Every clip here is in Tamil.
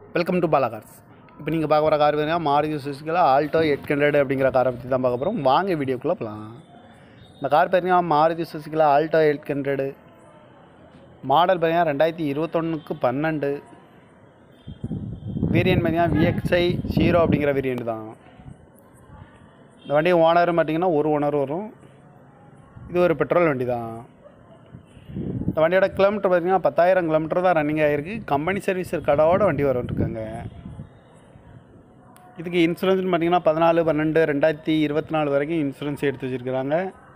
வெல்கம் டு பாலா கார்ஸ் இப்போ நீங்கள் பார்க்க போகிற கார் பார்த்தீங்கன்னா மாருதி சுசுக்கியில் ஆல்டோ எயிட் ஹண்ட்ரட் அப்படிங்கிற காரை பற்றி தான் பார்க்க போகிறோம் வாங்க வீடியோக்குள்ளே போகலாம் இந்த கார் பார்த்தீங்கன்னா மாருதி சுசுக்கியில் ஆல்டோ எயிட் ஹண்ட்ரடு மாடல் பார்த்தீங்கன்னா ரெண்டாயிரத்தி இருபத்தொன்னுக்கு பன்னெண்டு வேரியன்ட் பார்த்தீங்கன்னா விஎக்ஸ்ஐ ஜீரோ அப்படிங்கிற வேரியன்ட் தான் இந்த வண்டி ஓனர் பார்த்தீங்கன்னா ஒரு ஓனர் வரும் இது ஒரு பெட்ரோல் வண்டி தான் இந்த வண்டியோட கிலோமீட்டர் பார்த்தீங்கன்னா பத்தாயிரம் கிலோமீட்டர் தான் ரன்னிங் ஆகிருக்கு கம்பெனி சர்வீஸ் கடவோட வண்டி வரும்ன்ருக்காங்க இதுக்கு இன்சூரன்ஸ்னு பார்த்தீங்கன்னா பதினாலு பன்னெண்டு ரெண்டாயிரத்தி இருபத்தி நாலு வரைக்கும் இன்சூரன்ஸ் எடுத்து வச்சுருக்கிறாங்க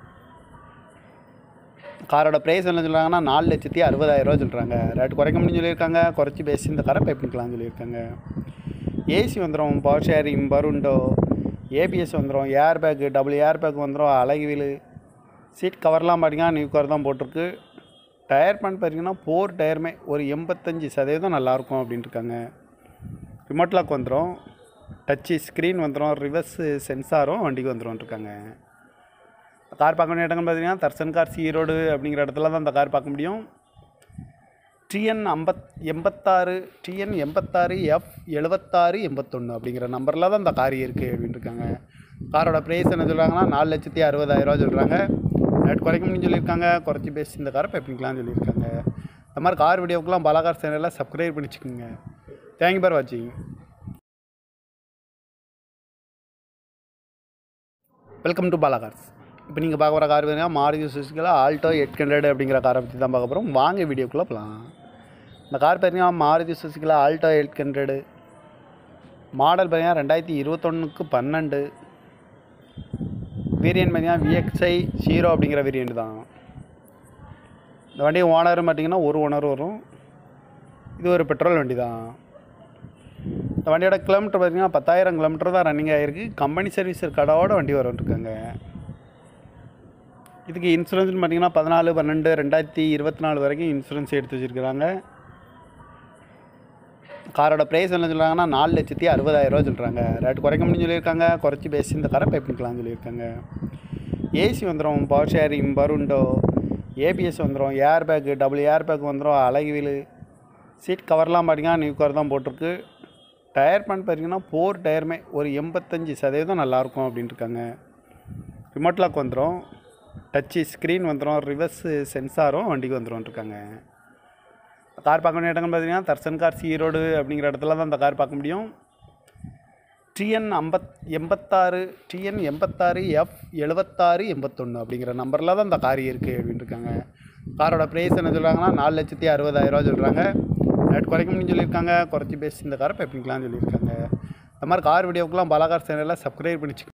காரோட ப்ரைஸ் என்ன சொல்கிறாங்கன்னா நாலு லட்சத்தி அறுபதாயிரரூவா சொல்கிறாங்க ரேட் குறைக்க முடியும்னு சொல்லியிருக்காங்க குறைச்சி பேசி இந்த காரை பை பண்ணிக்கலாம்னு சொல்லியிருக்காங்க ஏசி வந்துடும் பவர் ஷேரிங் பருண்டோ ஏபிஎஸ் வந்துடும் air bag double air bag வந்துடும் அழகு வீலு சீட் கவர்லாம் பார்த்தீங்கன்னா நியூ கவர் தான் போட்டிருக்கு டயர் பேண்ட் பார்த்தீங்கன்னா ஃபோர் டயருமே ஒரு எண்பத்தஞ்சு சதவீதம் நல்லாயிருக்கும் அப்படின்ட்டு இருக்காங்க ரிமோட் லாக் வந்துடும் டச்சு ஸ்க்ரீன் வந்துடும் ரிவர்ஸ் சென்சாரும் வண்டிக்கு வந்துடும் இருக்காங்க கார் பார்க்க வேண்டிய இடங்கள் பார்த்தீங்கன்னா தர்சன் கார் ஈரோடு அப்படிங்கிற இடத்துல தான் இந்த கார் பார்க்க முடியும் டிஎன் ஐம்பத் எண்பத்தாறு டிஎன் எண்பத்தாறு எஃப் எழுபத்தாறு எண்பத்தொன்று அப்படிங்கிற நம்பரில் தான் இந்த கார் இருக்குது அப்படின்னு இருக்காங்க காரோட ப்ரைஸ் என்ன சொல்கிறாங்கன்னா நாலு லட்சத்தி அறுபதாயிரரூவா சொல்கிறாங்க ரேட் குறைக்க முடியும்னு சொல்லியிருக்காங்க குறைச்சி பேசி இந்த காரை பைப்பிங்களான்னு சொல்லியிருக்காங்க இந்த மாதிரி கார் வீடியோக்கெலாம் பாலாகார் சேனலில் சப்ஸ்கிரைப் பண்ணிச்சுக்கோங்க தேங்க்யூ பார் வாட்சிங் வெல்கம் டு பாலாகார்ஸ் இப்போ நீங்கள் பார்க்க போகிற கார் பார்த்தீங்கன்னா மாருதி சுசுக்கியில் ஆல்டோ எயிட் ஹண்ட்ரட் அப்படிங்கிற காரை பற்றி தான் பார்க்க போகிறோம் வாங்க வீடியோக்குள்ளே போகலாம் இந்த கார் பார்த்தீங்கன்னா மாருதி சுசுக்கியில் ஆல்டோ எயிட் ஹண்ட்ரடு மாடல் பார்த்தீங்கன்னா ரெண்டாயிரத்தி இருபத்தொன்னுக்கு பன்னெண்டு வேரியன்ட் பார்த்தீங்கன்னா விஎக்ஸ்ஐ ஜீரோ அப்படிங்கிற வேரியன்ட் தான் இந்த வண்டி ஓனர் பார்த்தீங்கன்னா ஒரு ஓனர் வரும் இது ஒரு பெட்ரோல் வண்டி தான் இந்த வண்டியோட கிலோமீட்டர் பார்த்தீங்கன்னா பத்தாயிரம் கிலோமீட்டர் தான் ரன்னிங் ஆகிருக்கு கம்பெனி சர்வீஸ் கடவோட வண்டி வரும்ன்ருக்காங்க இதுக்கு இன்சூரன்ஸ்னு பார்த்தீங்கன்னா பதினாலு பன்னெண்டு ரெண்டாயிரத்தி இருபத்தி நாலு வரைக்கும் இன்சூரன்ஸ் எடுத்து வச்சுருக்கிறாங்க காரோட ப்ரைஸ் என்ன சொல்கிறாங்கன்னா நாலு லட்சத்தி அறுபதாயிரரூவா சொல்கிறாங்க ரேட் குறைக்க முடியும்னு சொல்லியிருக்காங்க குறைச்சி பேசி இந்த காரை பை பண்ணிக்கலாம்னு சொல்லியிருக்காங்க ஏசி வந்துடும் பவர் ஷேரிங் பருண்டோ ஏபிஎஸ் வந்துடும் air bag double air bag வந்துடும் அழகு வீலு சீட் கவர்லாம் பார்த்தீங்கன்னா நியூ கவர் தான் போட்டிருக்கு டயர் பேண்ட் பார்த்தீங்கன்னா ஃபோர் டயருமே ஒரு எண்பத்தஞ்சு சதவீதம் நல்லாயிருக்கும் அப்படின்ட்டு இருக்காங்க ரிமோட் லாக் வந்துடும் டச்சு ஸ்க்ரீன் வந்துடும் ரிவர்ஸ் சென்சாரும் வண்டிக்கு வந்துடும் இருக்காங்க கார் பார்க்க வேண்டிய இடங்கள் பார்த்தீங்கன்னா தர்சன் கார் ஈரோடு அப்படிங்கிற இடத்துல தான் இந்த கார் பார்க்க முடியும் டிஎன் ஐம்பத் எண்பத்தாறு டிஎன் எண்பத்தாறு எஃப் எழுபத்தாறு எண்பத்தொன்று அப்படிங்கிற நம்பரில் தான் இந்த கார் இருக்குது அப்படின்னு இருக்காங்க காரோட ப்ரைஸ் என்ன சொல்கிறாங்கன்னா நாலு லட்சத்தி அறுபதாயிரரூவா சொல்கிறாங்க ரேட் குறைக்க முடியும்னு சொல்லியிருக்காங்க குறைச்சி பேசி இந்த காரை பை பண்ணிக்கலாம்னு சொல்லியிருக்காங்க இந்த மாதிரி கார் வீடியோக்கெலாம் பாலாகார் சேனலில் சப்ஸ்கிரைப் பண்ணிச்சுக்கோங்க